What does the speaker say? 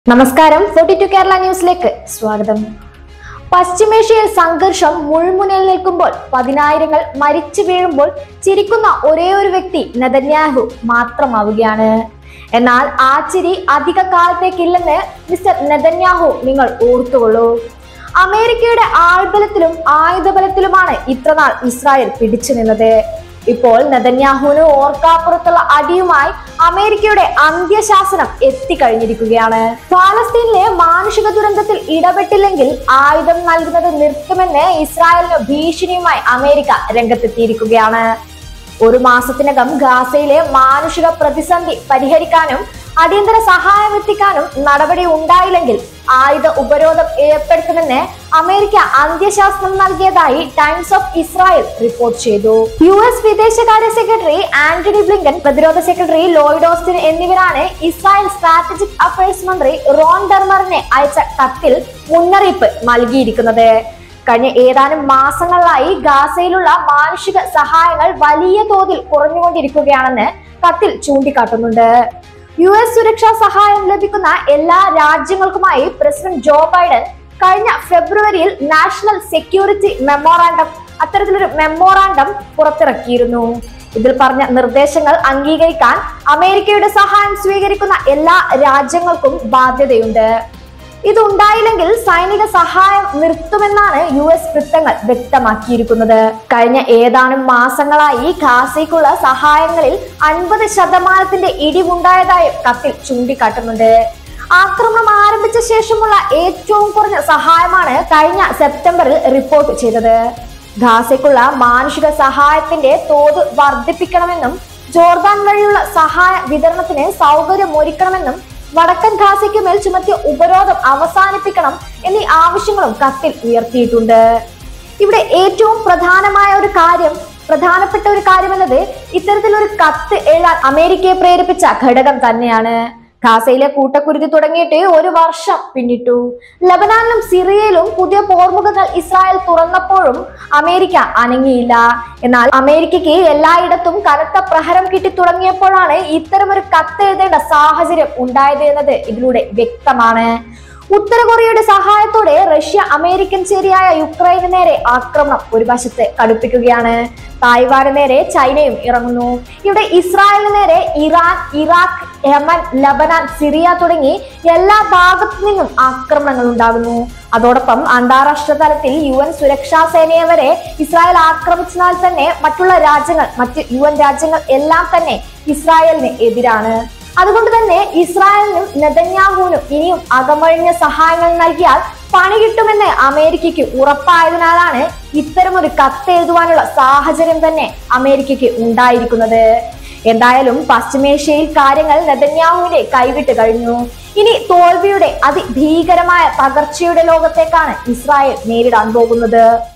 നമസ്കാരം forty to Kerala ന്യൂസിലേക്ക് സ്വാഗതം പശ്ചിമേഷ്യയിൽ സംഘർഷം മുൾമുനയിൽ നിൽക്കുമ്പോൾ പതിനായിരങ്ങൾ മരിച്ചു വീഴുമ്പോൾ ചിരിക്കുന്ന ഒരേ ഒരു വ്യക്തി നെതന്യാഹു മാത്രമാവുകയാണ് എന്നാൽ ആ ചിരി അധിക കാലത്തേക്കില്ലെന്ന് മിസ്റ്റർ നെതന്യാഹു നിങ്ങൾ ഓർത്തുകൊള്ളൂ അമേരിക്കയുടെ ആൾബലത്തിലും ആയുധബലത്തിലുമാണ് ഇത്രനാൾ ഇസ്രായേൽ പിടിച്ചു നിന്നത് ഇപ്പോൾ നെതന്യാഹുവിന് ഓർക്കാപ്പുറത്തുള്ള അടിയുമായി അമേരിക്കയുടെ അന്ത്യശാസനം എത്തിക്കഴിഞ്ഞിരിക്കുകയാണ് ഫലസ്തീനിലെ മാനുഷിക ദുരന്തത്തിൽ ഇടപെട്ടില്ലെങ്കിൽ ആയുധം നൽകുന്നത് നിർത്തുമെന്ന് ഇസ്രായേലിന് ഭീഷണിയുമായി അമേരിക്ക രംഗത്തെത്തിയിരിക്കുകയാണ് ഒരു മാസത്തിനകം ഗാസയിലെ മാനുഷിക പ്രതിസന്ധി പരിഹരിക്കാനും അടിയന്തര സഹായം എത്തിക്കാനും നടപടി ഉണ്ടായില്ലെങ്കിൽ ആയുധ ഉപരോധം ഏർപ്പെടുത്തുമെന്ന് അമേരിക്ക അന്ത്യശാസനം നൽകിയതായി ടൈംസ് ഓഫ് ഇസ്രായേൽ റിപ്പോർട്ട് ചെയ്തു യു എസ് വിദേശകാര്യ സെക്രട്ടറി ആന്റണി ബ്ലിങ്കൻ പ്രതിരോധ സെക്രട്ടറി ലോയിഡ് ഓസ്റ്റിൻ എന്നിവരാണ് ഇസ്രായേൽ സ്ട്രാറ്റജിക് അഫയേഴ്സ് മന്ത്രി റോൺ ഡെർമറിനെ അയച്ച കത്തിൽ മുന്നറിയിപ്പ് നൽകിയിരിക്കുന്നത് കഴിഞ്ഞ ഏതാനും മാസങ്ങളിലായി ഗാസയിലുള്ള മാനുഷിക സഹായങ്ങൾ വലിയ തോതിൽ കുറഞ്ഞുകൊണ്ടിരിക്കുകയാണെന്ന് കത്തിൽ ചൂണ്ടിക്കാട്ടുന്നുണ്ട് യു എസ് സുരക്ഷാ സഹായം ലഭിക്കുന്ന എല്ലാ രാജ്യങ്ങൾക്കുമായി പ്രസിഡന്റ് ജോ ബൈഡൻ കഴിഞ്ഞ ഫെബ്രുവരിയിൽ നാഷണൽ സെക്യൂരിറ്റി മെമ്മോറാണ്ടം അത്തരത്തിലൊരു മെമ്മോറാണ്ടം പുറത്തിറക്കിയിരുന്നു ഇതിൽ പറഞ്ഞ നിർദ്ദേശങ്ങൾ അംഗീകരിക്കാൻ അമേരിക്കയുടെ സഹായം സ്വീകരിക്കുന്ന എല്ലാ രാജ്യങ്ങൾക്കും ബാധ്യതയുണ്ട് ഇതുണ്ടായില്ലെങ്കിൽ സൈനിക സഹായം നിർത്തുമെന്നാണ് യു എസ് വൃത്തങ്ങൾ വ്യക്തമാക്കിയിരിക്കുന്നത് കഴിഞ്ഞ ഏതാനും മാസങ്ങളായി ഗാസയ്ക്കുള്ള സഹായങ്ങളിൽ അൻപത് ശതമാനത്തിന്റെ ഇടിവുണ്ടായതായും കത്തിൽ ചൂണ്ടിക്കാട്ടുന്നുണ്ട് ആക്രമണം ആരംഭിച്ച ശേഷമുള്ള ഏറ്റവും കുറഞ്ഞ സഹായമാണ് കഴിഞ്ഞ സെപ്റ്റംബറിൽ റിപ്പോർട്ട് ചെയ്തത് ഗാസയ്ക്കുള്ള മാനുഷിക സഹായത്തിന്റെ തോത് വർദ്ധിപ്പിക്കണമെന്നും ജോർദാൻ വഴിയുള്ള സഹായ വിതരണത്തിന് സൗകര്യമൊരുക്കണമെന്നും വടക്കൻ ഗാസയ്ക്ക് മേൽ ചുമത്തിയ ഉപരോധം അവസാനിപ്പിക്കണം എന്നീ ആവശ്യങ്ങളും കത്തിൽ ഉയർത്തിയിട്ടുണ്ട് ഇവിടെ ഏറ്റവും പ്രധാനമായ ഒരു കാര്യം പ്രധാനപ്പെട്ട ഒരു കാര്യം എന്നത് ഇത്തരത്തിലൊരു കത്ത് എഴുതാൻ അമേരിക്കയെ പ്രേരിപ്പിച്ച ഘടകം തന്നെയാണ് ഗാസയിലെ കൂട്ടക്കുരുതി തുടങ്ങിയിട്ട് ഒരു വർഷം പിന്നിട്ടു ലബനാനിലും സിറിയയിലും പുതിയ പോർമുഖങ്ങൾ ഇസ്രായേൽ തുറന്നപ്പോഴും അമേരിക്ക അനങ്ങിയില്ല എന്നാൽ അമേരിക്കയ്ക്ക് എല്ലായിടത്തും കനത്ത പ്രഹരം കിട്ടി തുടങ്ങിയപ്പോഴാണ് ഇത്തരമൊരു കത്ത് എഴുതേണ്ട സാഹചര്യം ഉണ്ടായത് എന്നത് ഇതിലൂടെ വ്യക്തമാണ് ഉത്തര കൊറിയയുടെ സഹായത്തോടെ റഷ്യ അമേരിക്കൻ ചേരിയായ യുക്രൈന് നേരെ ആക്രമണം ഒരു വശത്ത് കടുപ്പിക്കുകയാണ് തായ്വാന് നേരെ ചൈനയും ഇറങ്ങുന്നു ഇവിടെ ഇസ്രായേലിന് നേരെ Iran Iraq Yemen Lebanon Syria തുടങ്ങി എല്ലാ ഭാഗത്തു നിന്നും ആക്രമണങ്ങൾ ഉണ്ടാകുന്നു അതോടൊപ്പം അന്താരാഷ്ട്ര തലത്തിൽ യു എൻ സുരക്ഷാ സേനയെ വരെ ഇസ്രായേൽ ആക്രമിച്ചതിനാൽ തന്നെ മറ്റുള്ള രാജ്യങ്ങൾ മറ്റ് യു എൻ രാജ്യങ്ങൾ എല്ലാം തന്നെ ഇസ്രായേലിന് എതിരാണ് അതുകൊണ്ട് തന്നെ ഇസ്രായേലിനും നെതന്യാഹുവിനും ഇനിയും അകമഴിഞ്ഞ സഹായങ്ങൾ നൽകിയാൽ പണി കിട്ടുമെന്ന് അമേരിക്കയ്ക്ക് ഉറപ്പായതിനാലാണ് ഇത്തരമൊരു കത്ത് എഴുതുവാനുള്ള സാഹചര്യം തന്നെ അമേരിക്കയ്ക്ക് ഉണ്ടായിരിക്കുന്നത് എന്തായാലും പശ്ചിമേഷ്യയിൽ കാര്യങ്ങൾ നെതന്യാഹുവിന്റെ കൈവിട്ട് കഴിഞ്ഞു ഇനി തോൽവിയുടെ അതിഭീകരമായ തകർച്ചയുടെ ലോകത്തേക്കാണ് ഇസ്രായേൽ നേരിടാൻ പോകുന്നത്